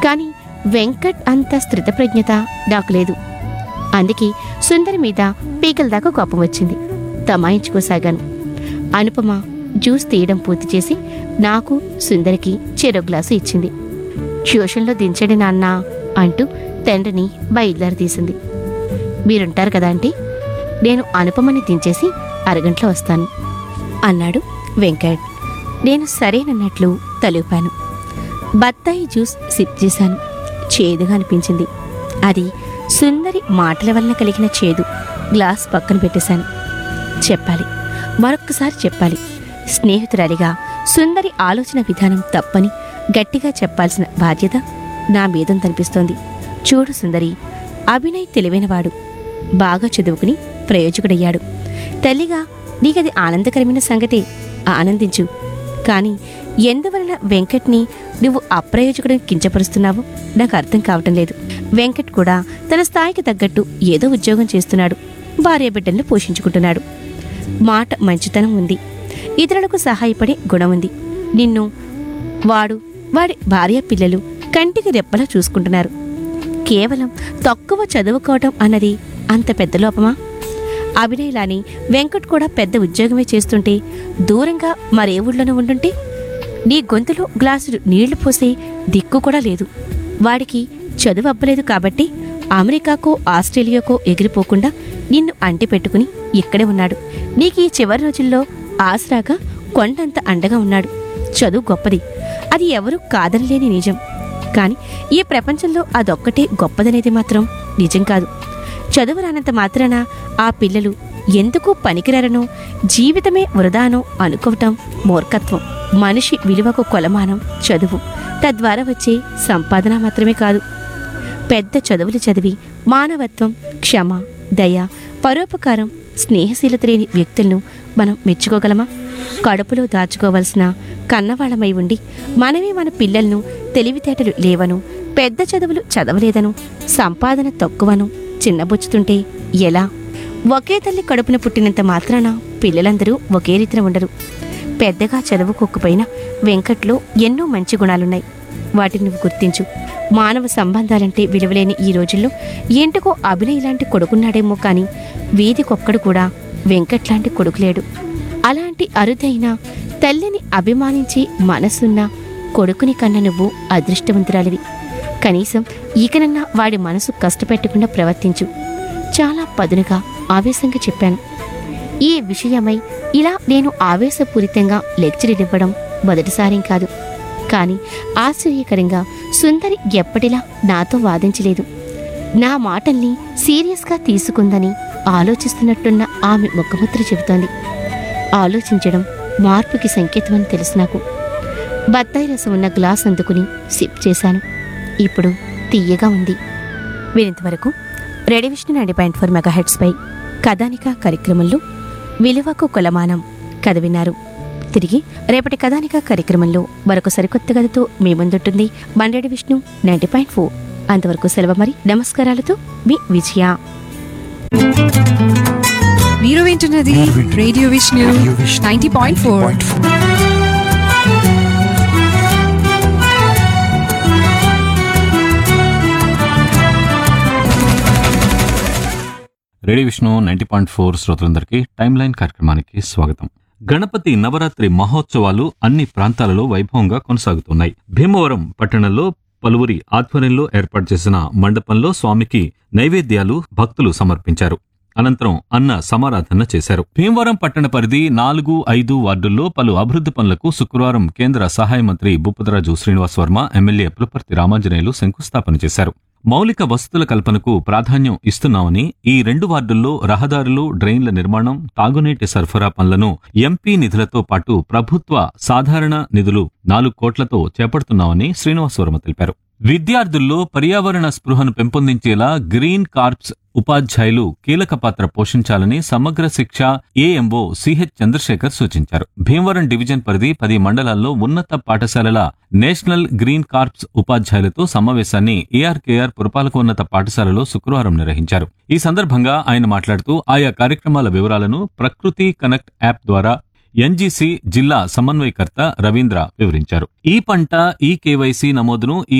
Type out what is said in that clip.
కానీ వెంకట్ అంత స్థితప్రజ్ఞత నాకు లేదు అందుకే సుందరి మీద పీకల దాకా కోపం వచ్చింది తమాయించుకోసాగాను అనుపమ జ్యూస్ తీయడం పూర్తి చేసి నాకు సుందరికి చెరో గ్లాసు ఇచ్చింది ట్యూషన్లో దించండి నాన్న అంటూ తండ్రిని బయలుదేరి తీసింది మీరుంటారు కదా ఆంటీ నేను అనుపమని దించేసి అరగంటలో వస్తాను అన్నాడు వెంకట్ నేను సరేనన్నట్లు తలూపాను బత్తాయి జ్యూస్ సిప్ చేశాను చేదుగా అనిపించింది అది సుందరి మాటల వలన కలిగిన చేదు గ్లాస్ పక్కన పెట్టేశాను చెప్పాలి మరొక్కసారి చెప్పాలి స్నేహితురాలిగా సుందరి ఆలోచన విధానం తప్పని గట్టిగా చెప్పాల్సిన బాధ్యత నా మీదంతనిపిస్తోంది చూడు సుందరి అభినయ్ తెలివైనవాడు బాగా చదువుకుని ప్రయోజకుడయ్యాడు తల్లిగా నీకది ఆనందకరమైన సంగతే ఆనందించు కానీ ఎందువలన వెంకట్ని నువ్వు అప్రయోజకుడు కించపరుస్తున్నావో నాకు అర్థం కావటం లేదు వెంకట్ కూడా తన స్థాయికి తగ్గట్టు ఏదో ఉద్యోగం చేస్తున్నాడు భార్య బిడ్డలను పోషించుకుంటున్నాడు మాట మంచితనం ఉంది ఇతరులకు సహాయపడే గుణం ఉంది నిన్ను వాడు వాడి భార్య పిల్లలు కంటికి రెప్పలా చూసుకుంటున్నారు కేవలం తక్కువ చదువుకోవటం అన్నది అంత పెద్ద లోపమా అభినయలాని వెంకట్ కూడా పెద్ద ఉద్యోగమే చేస్తుంటే దూరంగా మరే ఊళ్ళోనూ ఉండుంటే నీ గొంతులో గ్లాసులు నీళ్లు పోసే దిక్కు కూడా లేదు వాడికి చదువు అవ్వలేదు కాబట్టి అమెరికాకో ఆస్ట్రేలియాకో ఎగిరిపోకుండా నిన్ను అంటి పెట్టుకుని ఇక్కడే ఉన్నాడు నీకు ఈ చివరి రోజుల్లో ఆసరాగా కొండంత అండగా ఉన్నాడు చదువు గొప్పది అది ఎవరూ కాదనలేని నిజం కాని ఈ ప్రపంచంలో అదొక్కటే గొప్పదనేది మాత్రం నిజం కాదు చదువు రానంత మాత్రాన ఆ పిల్లలు ఎందుకు పనికిరారనో జీవితమే వృధానో అనుకోవటం మూర్ఖత్వం మనిషి విలువకు కొలమానం చదువు తద్వారా వచ్చే సంపాదన మాత్రమే కాదు పెద్ద చదువులు చదివి మానవత్వం క్షమ దయ పరోపకారం స్నేహశీలత లేని వ్యక్తులను మనం మెచ్చుకోగలమా కడుపులో దాచుకోవలసిన కన్నవాళ్ళమై ఉండి మనమే మన పిల్లలను తెలివితేటలు లేవను పెద్ద చదువులు చదవలేదను సంపాదన తక్కువను చిన్నబుచ్చుతుంటే ఎలా ఒకే తల్లి కడుపున పుట్టినంత మాత్రాన పిల్లలందరూ ఒకే రీతిన ఉండరు పెద్దగా చదువుకోకపోయినా వెంకట్లో ఎన్నో మంచి గుణాలున్నాయి వాటిని నువ్వు గుర్తించు మానవ సంబంధాలంటే విలువలేని ఈ రోజుల్లో ఏంటకో అభినయ్ లాంటి కొడుకున్నాడేమో కానీ వీధికొక్కడు కూడా వెంకట్ లాంటి కొడుకు లేడు అలాంటి అరుదైన తల్లిని అభిమానించి మనసున్న కొడుకుని కన్న నువ్వు అదృష్టవంతురాలివి కనీసం ఈకనన్నా వాడి మనసు కష్టపెట్టకుండా ప్రవర్తించు చాలా పదునుగా ఆవేశంగా చెప్పాను ఈ విషయమై ఇలా నేను ఆవేశపూరితంగా లెక్చర్ ఇవ్వడం మొదటిసారేం కాదు కానీ ఆశ్చర్యకరంగా సుందరి ఎప్పటిలా నాతో వాదించలేదు నా మాటల్ని సీరియస్గా తీసుకుందని ఆలోచిస్తున్నట్టున్న ఆమె ముఖముద్ర చెబుతోంది ఆలోచించడం మార్పుకి సంకేతమని తెలుసు నాకు బత్తాయి రసం ఉన్న గ్లాస్ అందుకుని సిప్ చేశాను ఇప్పుడు తీయగా ఉంది వీరింతవరకు radio Vishnu ninety point four mega హెడ్స్పై కథానిక కార్యక్రమంలో విలువకు కొలమానం కథ విన్నారు తిరిగి రేపటి కథానిక కార్యక్రమంలో మరొక సరికొత్త కథతో మీ ముందుంటుంది మండేడి విష్ణు నైంటీ పాయింట్ ఫోర్ అంతవరకు సెలవు మరి నమస్కారాలతో మీ విజయ మీరు వింటున్నది మీరు వింటున్నది radio Vishnu radio Vishnu ninety point four 90.4. Radio Vishnu ninety point four శ్రోతలందరికీ టైమ్ లైన్ కార్యక్రమానికి స్వాగతం గణపతి నవరాత్రి మహోత్సవాలు అన్ని ప్రాంతాలలో వైభవంగా కొనసాగుతున్నాయి భీమవరం పట్టణంలో పలువురి ఆధ్వర్యంలో ఏర్పాటు చేసిన మండపంలో స్వామికి నైవేద్యాలు భక్తులు సమర్పించారు అనంతరం అన్న సమారాధన చేశారు భీమవరం పట్టణ పరిధి నాలుగు ఐదు వార్డుల్లో పలు అభివృద్ధి పనులకు శుక్రవారం కేంద్ర సహాయ మంత్రి భూపతరాజు శ్రీనివాస్ వర్మ ఎమ్మెల్యే పులపర్తి రామాంజనేయులు శంకుస్థాపన చేశారు మౌలిక వసతుల కల్పనకు ప్రాధాన్యం ఇస్తున్నామని ఈ రెండు వార్డుల్లో రహదారులు డ్రైన్ల నిర్మాణం తాగునీటి సరఫరా పనులను ఎంపీ నిధులతో పాటు ప్రభుత్వ సాధారణ నిధులు నాలుగు కోట్లతో చేపడుతున్నామని శ్రీనివాసవర్మ తెలిపారు విద్యార్థుల్లో పర్యావరణ స్పృహను పెంపొందించేలా గ్రీన్ కార్ప్స్ ఉపాధ్యాయులు కీలక పాత్ర పోషించాలని సమగ్ర శిక్ష ఏఎంఓ సిహెచ్ చంద్రశేఖర్ సూచించారు భీమవరం డివిజన్ పరిధి పది మండలాల్లో ఉన్నత పాఠశాలల నేషనల్ గ్రీన్ కార్ప్స్ ఉపాధ్యాయులతో సమావేశాన్ని ఏఆర్కేఆర్ పురపాలకోన్నత పాఠశాలలో శుక్రవారం నిర్వహించారు ఈ సందర్భంగా ఆయన మాట్లాడుతూ ఆయా కార్యక్రమాల వివరాలను ప్రకృతి కనెక్ట్ యాప్ ద్వారా ఎన్జీసీ జిల్లా సమన్వయకర్త రవీంద్ర వివరించారు ఈ పంట ఈ కేవైసీ నమోదును ఈ